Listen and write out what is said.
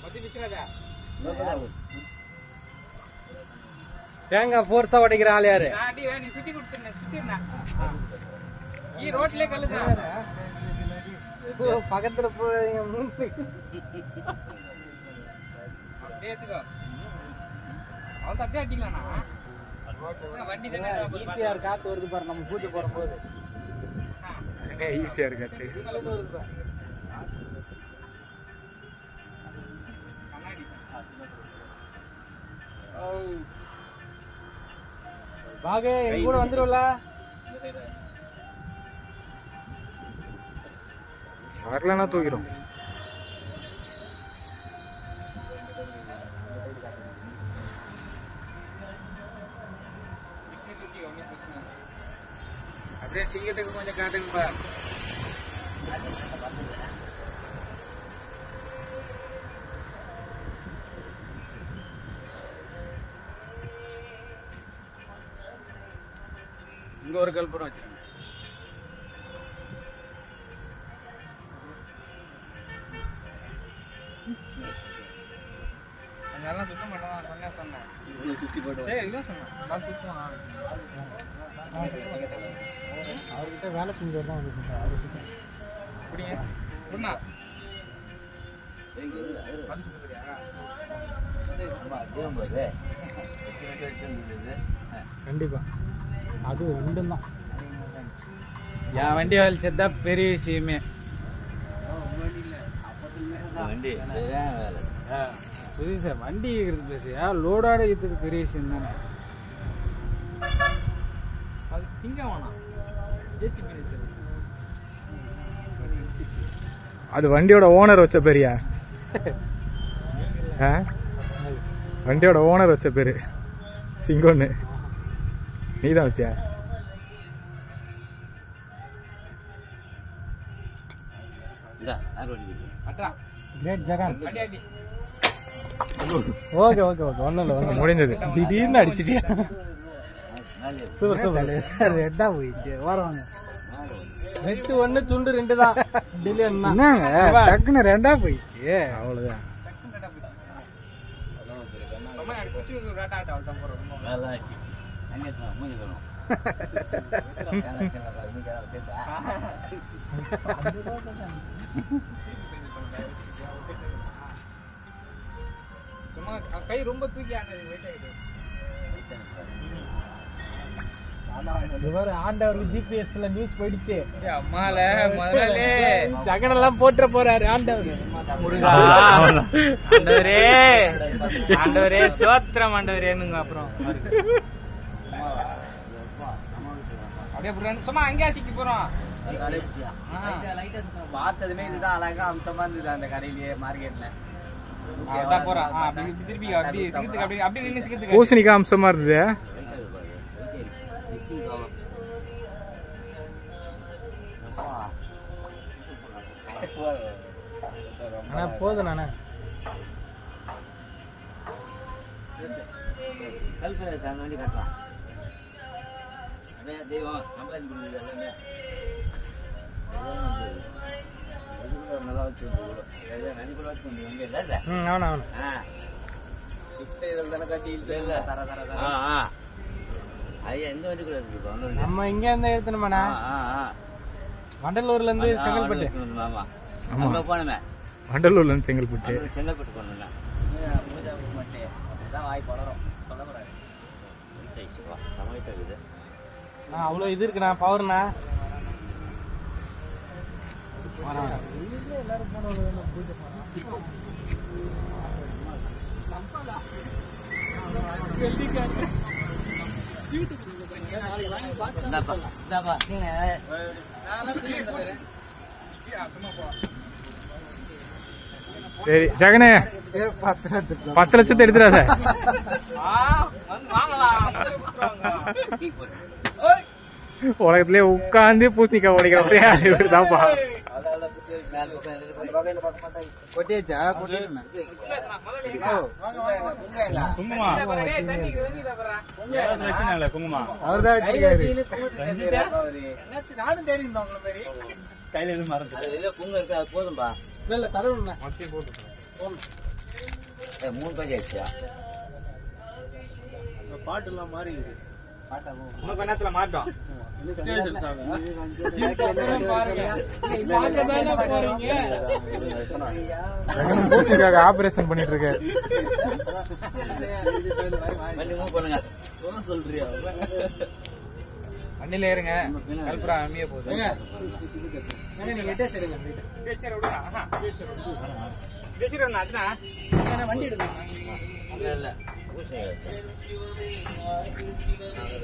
தேங்காய் ஃபோர்ஸா உடைக்கிற ஆள் யாரு ஓ, பக்கத்துல போய் மூஞ்சி ஈஸியா காத்து வருது பாரு நம்ம பூஜை போடும் போது ஈஸியா இருக்காது பாகு எங்க கூட வந்துருவல வரலன்னா தூக்கிடும் அப்படியே சிங்கத்துக்கு கொஞ்சம் காட்டுங்கப்பா இங்க ஒரு கல்புரம் வச்சிருங்க அதெல்லாம் சுத்தம் பண்ணலாம் சொன்னேன் சொன்னேன் சுத்தி போட்டு சரி இதான் சொன்னேன் நான் சுத்தம் அவர்கிட்ட வேலை செஞ்சவர் தான் வந்து அவரு சுத்தம் இப்படிங்க ஒண்ணா அது சுத்தறியா கண்டிப்பா அது ரெண்டும் தான் என் வண்டி வலிச்சது தான் பெரிய விஷயமே சுதி சார் வண்டி இருக்கிறது பேசியா லோடாட இருக்கிறது பெரிய விஷயம் தானே அது சிங்கம் வேணாம் ஜேசிபி அது வண்டியோட ஓனர் வச்ச பேரியா ஆ? வண்டியோட ஓனர் வச்ச பேரு சிங்கோன்னு நீ தான் வச்சியா அட்ரா கிரேட் ஜெகன் அடி அடி ஓகே ஓகே ஓகே ஒன்றும் இல்லை ஒன்றும் முடிஞ்சது திடீர்னு அடிச்சிட்டியா சூப்பர் சூப்பர் ரெட்டா போயிடுச்சு ஓரம் ரெட்டு ஒண்ணு துண்டு ரெண்டு தான் டிலியன் என்னங்க டக்குன்னு ரெண்டா போயிடுச்சு அவ்வளவுதான் சும்மா அடி குச்சி ராட்டா ஆட்ட அவ்வளோ போகிறோம் சும்மா கை ரொம்ப தூக்கி ஆனது வெயிட் ஆகிடுது இவர் ஆண்டவருக்கு ஜிபிஎஸ்ல நியூஸ் போயிடுச்சு அம்மால முதலாளி ஜகனெல்லாம் போட்டுற போறாரு ஆண்டவர் முருகா ஆண்டவரே ஆண்டவரே சோத்திரம் ஆண்டவரேனுங்க அப்புறம் அப்படியே புரியல. சும்மா அங்கேயா சிக்கி போறோம் பார்த்ததுமே இதுதான் அழகா அம்சமா இருந்தது அந்த கடையிலேயே மார்க்கெட்ல அதான் போறான் ஆ, அப்படி திருப்பி அப்படி சிக்கத்துக்கு அப்படி அப்படி நின்று சிக்கத்துக்கு பூசணிக்காய் அம்சமா இருந்தது ஆனா போதும் நானே கல்பனை அந்த வண்டி கட்டலாம் அப்படியே தெய்வம் கம்ப்ளைண்ட் பண்ணுது எல்லாமே நல்லா வச்சு நடி கூட வச்சு வண்டி இல்லை ம் அவனா அவனா ஆ ஷிஃப்ட் இதில் தானே கட்டி இல்லை தர தர தர ஆ ஆ ஐயா எந்த வண்டி கூட இருக்கு அந்த வண்டி நம்ம இங்க இருந்து எடுத்துனோம்னா ஆ ஆ வண்டலூர்ல இருந்து ஆ, செங்கல்பட்டு ஆமா ஆமா. அங்க போனமே வண்டலூர்ல இருந்து செங்கல்பட்டு அங்க செங்கல்பட்டு போனோம்னா பூஜா மட்டும் அதான் வாய் பலரும் சொல்லக்கூடாது சமையல் இருக்குது நான் அவ்வளவு இது இருக்குண்ணா பவர்ண்ணா இந்தாப்பா இந்தாப்பா சரி ஜெகனே பத்து லட்சத்தை எடுத்துடாத வந்து வாங்கலாம் உலகத்திலே உட்காந்து பூசணிக்காய் உடைக்கிற ஒரே ஆள் இவர் தான்ப்பா கொட்டியாச்சா குங்குமா குங்குமா அவர்தான் வச்சிருக்காரு நானும் தேடி இருந்தேன் உங்களை மாதிரி கையில எதுவும் மறந்து குங்க இருக்கு அது போதும்பா இல்ல இல்ல தடவுண்ணா ஏ, மூணு பேஜ் ஆயிடுச்சா பாட்டு எல்லாம் மாறி இன்னும் கொஞ்ச நேரத்துல மாட்டோம் வெங்கனம் பூசணிக்காக ஆபரேஷன் பண்ணிட்டு இருக்காரு வண்டி மூவ் பண்ணுங்க சொல்ல சொல்றியா வண்டியில ஏறுங்க கல்புரா அம்மிய போகுது நீங்க எட்டே சரிங்க வண்டி எடுங்க இல்ல இல்ல பூசணி